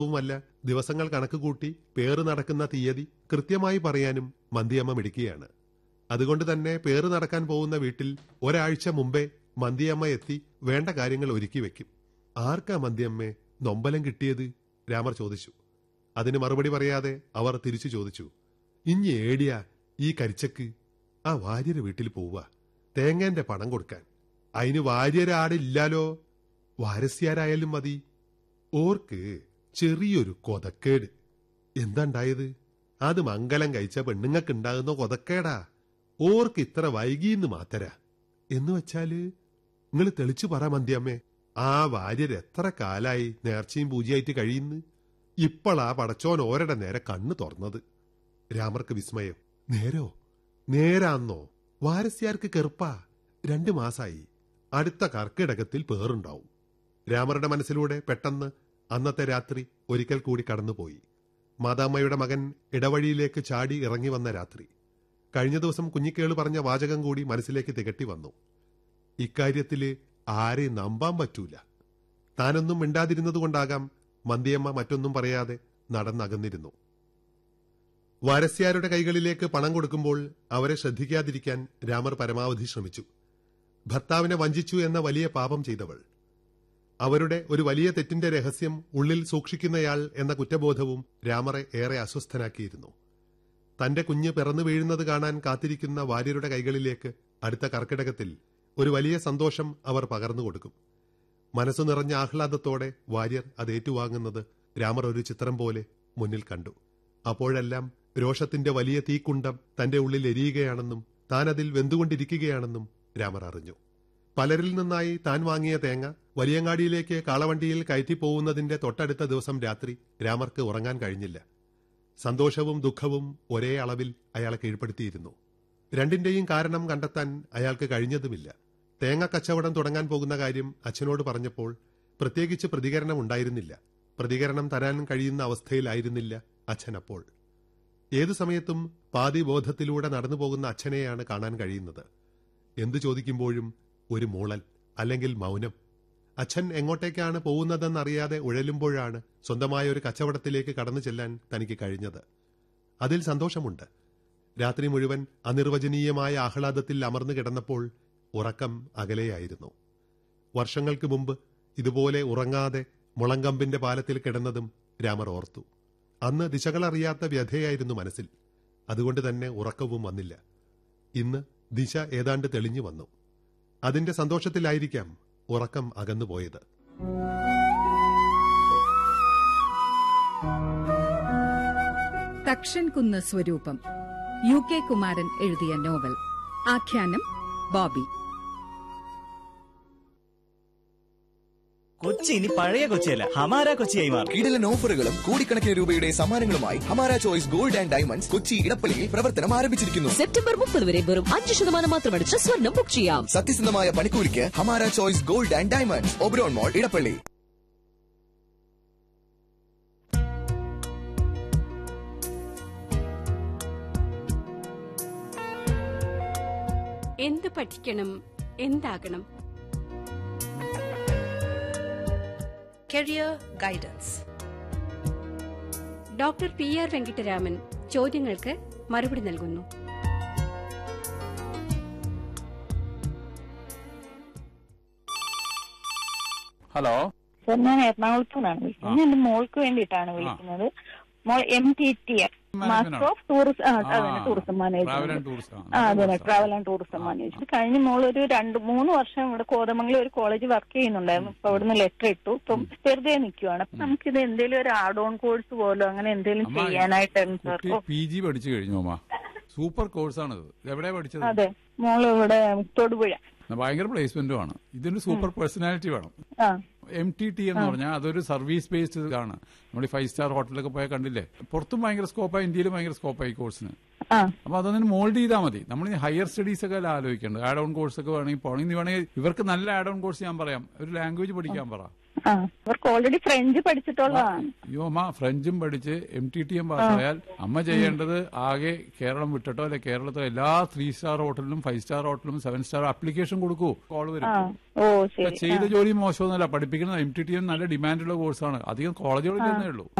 വുമല്ല ദിവസങ്ങൾ കണക്കുകൂട്ടി പേറ് നടക്കുന്ന തീയതി കൃത്യമായി പറയാനും മന്തിയമ്മ മിടുക്കിയാണ് അതുകൊണ്ട് തന്നെ പേറ് നടക്കാൻ പോകുന്ന വീട്ടിൽ ഒരാഴ്ച മുമ്പേ മന്തിയമ്മ എത്തി വേണ്ട കാര്യങ്ങൾ ഒരുക്കി വെക്കും ആർക്കാ മന്തിയമ്മേ നൊമ്പലം കിട്ടിയത് രാമർ ചോദിച്ചു അതിന് മറുപടി പറയാതെ അവർ തിരിച്ചു ചോദിച്ചു ഇഞ്ഞി ഏടിയാ ഈ കരിച്ചക്ക് ആ വാര്യരെ വീട്ടിൽ പോവുക തേങ്ങേന്റെ പണം കൊടുക്കാൻ അതിന് വാര്യരാടില്ലാലോ വാരസ്യാരായാലും മതി ഓർക്ക് ചെറിയൊരു കൊതക്കേട് എന്താണ്ടായത് അത് മംഗലം കഴിച്ച പെണ്ണുങ്ങൾക്ക് ഉണ്ടാകുന്ന കൊതക്കേടാ ഓർക്ക് ഇത്ര വൈകിന്ന് മാത്തരാ എന്ന് വെച്ചാല് നിങ്ങൾ തെളിച്ചു പറ മന്തിയമ്മേ ആ വാര്യർ എത്ര കാലായി നേർച്ചയും പൂജയായിട്ട് കഴിയുന്നു ഇപ്പോളാ പടച്ചോൻ ഓരുടെ നേരെ കണ്ണു തുറന്നത് രാമർക്ക് വിസ്മയം നേരോ നേരാന്നോ വാരസ്യാർക്ക് കെറുപ്പാ രണ്ടു മാസായി അടുത്ത കർക്കിടകത്തിൽ പേറുണ്ടാവും രാമറുടെ മനസ്സിലൂടെ പെട്ടെന്ന് അന്നത്തെ രാത്രി ഒരിക്കൽ കൂടി കടന്നുപോയി മാതാമ്മയുടെ മകൻ ഇടവഴിയിലേക്ക് ചാടി ഇറങ്ങി വന്ന രാത്രി കഴിഞ്ഞ ദിവസം കുഞ്ഞിക്കേള് പറഞ്ഞ വാചകം കൂടി മനസ്സിലേക്ക് തികട്ടി വന്നു ഇക്കാര്യത്തില് ആരെയും നമ്പാൻ പറ്റൂല താനൊന്നും മിണ്ടാതിരുന്നതുകൊണ്ടാകാം മന്തിയമ്മ മറ്റൊന്നും പറയാതെ നടന്നകന്നിരുന്നു വാരസ്യാരുടെ കൈകളിലേക്ക് പണം കൊടുക്കുമ്പോൾ അവരെ ശ്രദ്ധിക്കാതിരിക്കാൻ രാമർ പരമാവധി ശ്രമിച്ചു ഭർത്താവിനെ വഞ്ചിച്ചു എന്ന വലിയ പാപം ചെയ്തവൾ അവരുടെ ഒരു വലിയ തെറ്റിന്റെ രഹസ്യം ഉള്ളിൽ സൂക്ഷിക്കുന്നയാൾ എന്ന കുറ്റബോധവും രാമറെ ഏറെ അസ്വസ്ഥനാക്കിയിരുന്നു തന്റെ കുഞ്ഞ് പിറന്നു വീഴുന്നത് കാണാൻ കാത്തിരിക്കുന്ന വാര്യരുടെ കൈകളിലേക്ക് അടുത്ത കർക്കിടകത്തിൽ ഒരു വലിയ സന്തോഷം അവർ പകർന്നു കൊടുക്കും മനസ്സു നിറഞ്ഞ ആഹ്ലാദത്തോടെ വാര്യർ അത് ഏറ്റുവാങ്ങുന്നത് രാമർ ഒരു ചിത്രം പോലെ മുന്നിൽ കണ്ടു അപ്പോഴെല്ലാം രോഷത്തിന്റെ വലിയ തീക്കുണ്ടം തന്റെ ഉള്ളിൽ എരിയുകയാണെന്നും താൻ അതിൽ വെന്തുകൊണ്ടിരിക്കുകയാണെന്നും രാമർ അറിഞ്ഞു പലരിൽ നിന്നായി താൻ വാങ്ങിയ തേങ്ങ വലിയങ്ങാടിയിലേക്ക് കാളവണ്ടിയിൽ കയറ്റി പോകുന്നതിന്റെ തൊട്ടടുത്ത ദിവസം രാത്രി രാമർക്ക് ഉറങ്ങാൻ കഴിഞ്ഞില്ല സന്തോഷവും ദുഃഖവും ഒരേ അളവിൽ അയാളെ കീഴ്പ്പെടുത്തിയിരുന്നു രണ്ടിന്റെയും കാരണം കണ്ടെത്താൻ അയാൾക്ക് കഴിഞ്ഞതുമില്ല തേങ്ങ കച്ചവടം തുടങ്ങാൻ പോകുന്ന കാര്യം അച്ഛനോട് പറഞ്ഞപ്പോൾ പ്രത്യേകിച്ച് പ്രതികരണം ഉണ്ടായിരുന്നില്ല പ്രതികരണം തരാൻ കഴിയുന്ന അവസ്ഥയിലായിരുന്നില്ല അച്ഛൻ അപ്പോൾ ഏതു സമയത്തും പാതിബോധത്തിലൂടെ നടന്നു പോകുന്ന അച്ഛനെയാണ് കാണാൻ കഴിയുന്നത് എന്തു ചോദിക്കുമ്പോഴും ഒരു മൂളൽ അല്ലെങ്കിൽ മൗനം അച്ഛൻ എങ്ങോട്ടേക്കാണ് പോകുന്നതെന്നറിയാതെ ഉഴലുമ്പോഴാണ് സ്വന്തമായ ഒരു കച്ചവടത്തിലേക്ക് കടന്നു ചെല്ലാൻ തനിക്ക് കഴിഞ്ഞത് അതിൽ സന്തോഷമുണ്ട് രാത്രി മുഴുവൻ അനിർവചനീയമായ ആഹ്ലാദത്തിൽ അമർന്നു കിടന്നപ്പോൾ ഉറക്കം അകലെയായിരുന്നു വർഷങ്ങൾക്ക് മുമ്പ് ഇതുപോലെ ഉറങ്ങാതെ മുളങ്കമ്പിന്റെ പാലത്തിൽ കിടന്നതും രാമർ ഓർത്തു അന്ന് ദിശകളറിയാത്ത വ്യഥയായിരുന്നു മനസ്സിൽ അതുകൊണ്ട് തന്നെ ഉറക്കവും വന്നില്ല ഇന്ന് ദിശ ഏതാണ്ട് തെളിഞ്ഞു വന്നു അതിന്റെ സന്തോഷത്തിലായിരിക്കാം ഉറക്കം അകന്നുപോയത് തക്ഷൻകുന്ന് സ്വരൂപം യു കെ കുമാരൻ എഴുതിയ നോവൽ ആഖ്യാനം ബോബി കൊച്ചി ഇനി പഴയ കൊച്ചിയല്ല ഹമാര കൊച്ചിയായി മാറും കിടിലൻ ഓഫറുകളും കോടിക്കണക്കിന് രൂപയുടെ സമ്മാനങ്ങളുമായി Hamara choice gold and diamonds Kochi ഇടപ്പള്ളിയിൽ പ്രവർത്തനം ആരംഭിച്ചിരിക്കുന്നു സെപ്റ്റംബർ മുപ്പത് വരെ വെറും അഞ്ച് ശതമാനം മാത്രമടിച്ച് സ്വർണം ബുക്ക് ചെയ്യാം സത്യസന്ധമായ പണിക്കൂലിക്ക് Hamara choice gold and diamonds Oberon mall Edappally എന്ത് പഠിക്കണം എന്താകണം Career Guidance. Doctor P R Venkitaraman ചോദ്യങ്ങൾക്ക് മറുപടി നൽകുന്നു ഹലോ സർ ഞാൻ എറണാകുളത്തു നിന്നാണ് വിളിക്കുന്നത് ഞാൻ എന്റെ മോൾക്ക് വേണ്ടിയിട്ടാണ് വിളിക്കുന്നത് മോൾ M T T master of tourism അതന്നെ tourism travel and management tourism ആ അതെ ട്രാവൽ ആൻഡ് ടൂറിസം മാനേജ്മെന്റ് കഴിഞ്ഞ മോൾ ഒരു രണ്ട് മൂന്ന് വർഷം ഇവിടെ കോതമംഗലം ഒരു കോളേജ് വർക്ക് ചെയ്യുന്നുണ്ടായിരുന്നു ഇപ്പൊ അവിടുന്ന് ലെറ്റർ ഇട്ടു ഇപ്പം വെറുതെ നിൽക്കുവാണ് അപ്പൊ നമുക്കിത് എന്തെങ്കിലും ഒരു ആഡ് ഓൺ കോഴ്സ് പോലോ അങ്ങനെ എന്തെങ്കിലും അമ്മ, ചെയ്യാനായിട്ടാണ് സാർ കുട്ടി ഓ, പി ജി പഠിച്ചു കഴിഞ്ഞു അമ്മ സൂപ്പർ കോഴ്സാണിത് എവിടെയാ പഠിച്ചത് അതെ മോള് ഇവിടെ തൊടുപുഴ ഭയങ്കര പ്ലേസ്മെന്റും ആണ് ഇതിന് സൂപ്പർ പേഴ്സണാലിറ്റി വേണം ആ എം ടി ടി എന്ന് പറഞ്ഞാൽ അതൊരു സർവീസ് ബേസ്ഡ് ആണ് നമ്മൾ ഈ ഫൈവ് സ്റ്റാർ ഹോട്ടലൊക്കെ പോയാൽ കണ്ടില്ലേ പുറത്തും ഭയങ്കര സ്കോപ്പായി ഇന്ത്യയിലും ഭയങ്കര സ്കോപ്പായി ഈ കോഴ്സിന് ആ അപ്പൊ അതൊന്നും മോൾഡ് ചെയ്താൽ മതി നമ്മൾ ഈ ഹയർ സ്റ്റഡീസ് ഒക്കെ അല്ല ആലോചിക്കേണ്ടത് ആഡ് ഓൺ കോഴ്സ് ഒക്കെ വേണമെങ്കിൽ പോകണമെങ്കിൽ നീ വേണമെങ്കിൽ ഇവർക്ക് നല്ല ആഡ് ഓൺ കോഴ്സ് ഞാൻ പറയാം ഒരു ലാംഗ്വേജ് പഠിക്കാൻ പറ ആ അവർക്ക് ഓൾറെഡി ഫ്രഞ്ച് പഠിച്ചിട്ടുള്ളതാണ് അയ്യോ അമ്മ ഫ്രഞ്ചും പഠിച്ച് എം ടി ടി എം പാസ്സായാൽ അമ്മ ചെയ്യേണ്ടത് ആകെ കേരളം വിട്ടിട്ടോ അല്ലെ കേരളത്തിലെ എല്ലാ ത്രീ സ്റ്റാർ ഹോട്ടലിലും ഫൈവ് സ്റ്റാർ ഹോട്ടലിലും സെവൻ സ്റ്റാർ ആപ്ലിക്കേഷൻ കൊടുക്കൂ കോൾ ആ വരും ഓ ഇപ്പൊ ശരി ചെയ്ത ജോലി മോശമൊന്നുമല്ല പഠിപ്പിക്കുന്ന എം ടി ടി എം നല്ല ഡിമാൻഡുള്ള കോഴ്സാണ് അധികം കോളേജുകളിൽ തന്നെ ഉള്ളൂ